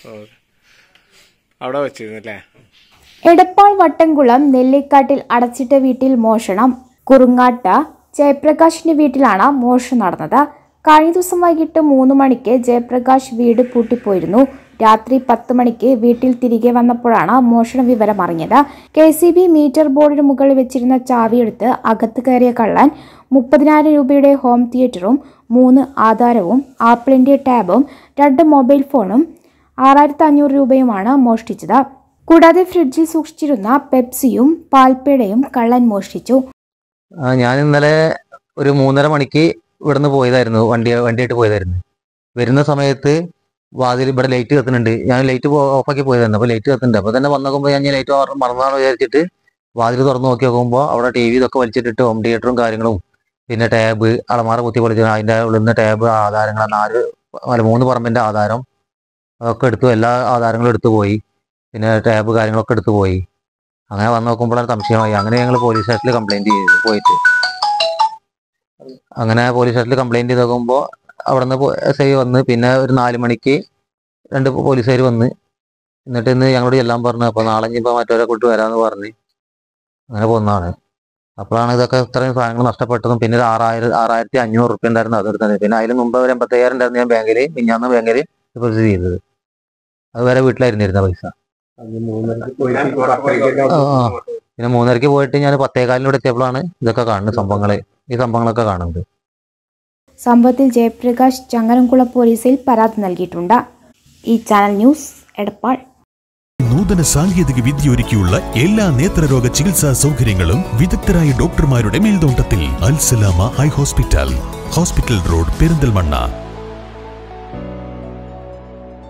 ഓ അവിടെ വെച്ചിരുന്നു അല്ലേ എടപ്പാൾ വട്ടംകുളം നെല്ലിക്കാട്ടിൽ അടച്ചിട്ട വീട്ടിൽ മോഷണം കുറുങ്ങാട്ട ജയപ്രകാശിന്റെ വീട്ടിലാണ് മോഷണം നടന്നത് കഴിഞ്ഞ ദിവസം വൈകിട്ട് മൂന്ന് മണിക്ക് ജയപ്രകാശ് വീട് പൂട്ടിപ്പോയിരുന്നു രാത്രി പത്ത് മണിക്ക് വീട്ടിൽ തിരികെ വന്നപ്പോഴാണ് മോഷണ വിവരം അറിഞ്ഞത് കെ സി ബി മീറ്റർ ബോർഡിന് മുകളിൽ വെച്ചിരുന്ന ചാവിയെടുത്ത് അകത്ത് കയറിയ കള്ളൻ മുപ്പതിനായിരം രൂപയുടെ ഹോം തിയേറ്ററും മൂന്ന് ആധാരവും ആപ്പിളിന്റെ ടാബും രണ്ട് മൊബൈൽ ഫോണും ആറായിരത്തി അഞ്ഞൂറ് രൂപയുമാണ് മോഷ്ടിച്ചത് കൂടാതെ ഫ്രിഡ്ജിൽ സൂക്ഷിച്ചിരുന്ന പെപ്സിയും പാൽപ്പേടയും കള്ളൻ മോഷ്ടിച്ചു ആ, ഞാൻ ഇന്നലെ ഒരു മൂന്നര മണിക്ക് ഇവിടുന്ന് പോയതായിരുന്നു വണ്ടി വണ്ടിയായിട്ട് പോയതായിരുന്നു വരുന്ന സമയത്ത് വാതിൽ ഇവിടെ ലൈറ്റ് കത്തുന്നുണ്ട് ഞാൻ ലൈറ്റ് ഓഫാക്കി പോയതായിരുന്നു അപ്പോൾ ലൈറ്റ് കത്തുന്നുണ്ട് അപ്പോൾ തന്നെ വന്ന് നോക്കുമ്പോൾ ഞാൻ ലൈറ്റ് മറന്നാന്ന് വിചാരിച്ചിട്ട് വാതിൽ തുറന്ന് നോക്കി നോക്കുമ്പോൾ അവിടെ ടി വി ഇതൊക്കെ വലിച്ചിട്ടിട്ട് ഹോം തിയേറ്ററും കാര്യങ്ങളും പിന്നെ ടാബ് അളമാറ കുത്തി പൊളിച്ച് അതിൻ്റെ ഉള്ളിൽ നിന്ന് ടാബ് ആധാരങ്ങൾ നാല് അല്ല മൂന്ന് പറമ്പിൻ്റെ ആധാരം അതൊക്കെ എടുത്തു എല്ലാ ആധാരങ്ങളും എടുത്തു പോയി പിന്നെ ടാബ് കാര്യങ്ങളൊക്കെ എടുത്തു പോയി അങ്ങനെ വന്ന് നോക്കുമ്പോഴാണ് സംശയമായി അങ്ങനെ ഞങ്ങൾ പോലീസ് സ്റ്റേഷനിൽ കംപ്ലൈന്റ് ചെയ്തു പോയിട്ട് അങ്ങനെ പോലീസ് സ്റ്റേഷനിൽ കംപ്ലൈന്റ് ചെയ്ത് നോക്കുമ്പോൾ അവിടെ നിന്ന് എസ് ഐ വന്ന് പിന്നെ ഒരു നാല് മണിക്ക് രണ്ട് പോലീസുകാർ വന്ന് എന്നിട്ട് ഇന്ന് ഞങ്ങളോട് എല്ലാം പറഞ്ഞു അപ്പോൾ നാളെ ഇനിയിപ്പോൾ മറ്റവരെ കൊണ്ട് വരാമെന്ന് പറഞ്ഞ് അങ്ങനെ പോകുന്നതാണ് അപ്പോഴാണ് ഇതൊക്കെ ഇത്രയും സാധനങ്ങൾ നഷ്ടപ്പെട്ടതും പിന്നെ ഒരു ആറായിരം ആറായിരത്തി അഞ്ഞൂറ് റുപ്യ ഉണ്ടായിരുന്നു അതെടുത്തത് പിന്നെ അതിന് മുമ്പ് ഒരു എൺപത്തയ്യായിരം ഉണ്ടായിരുന്നു ഞാൻ ബാങ്കിൽ മിഞ്ഞാന്ന് ബാങ്കിൽ ഡെപ്പോസിറ്റ് ചെയ്തത് അത് വരെ വീട്ടിലായിരുന്നു ഇരുന്ന പൈസ ആ, ആ. പിന്നെ മൂന്നരക്ക് പോയിട്ട് ഞാൻ പത്തേകാലിനോട് എത്തിയപ്പോഴാണ് ഇതൊക്കെ കാണുന്നത് സംഭവങ്ങൾ ഈ സംഭവങ്ങളൊക്കെ കാണുന്നത് സംഭവത്തിൽ ജയപ്രകാശ് ചങ്ങരംകുളം പോലീസിൽ പരാതി നൽകിയിട്ടുണ്ട് ഈ ചാനൽ ന്യൂസ് എടപ്പാൾ നൂതന സാങ്കേതിക വിദ്യ ഒരുക്കിയുള്ള എല്ലാ നേത്രരോഗ ചികിത്സാ സൗകര്യങ്ങളും വിദഗ്ധരായ ഡോക്ടർമാരുടെ മേൽനോട്ടത്തിൽ Al Salama high hospital hospital road Perinthalmanna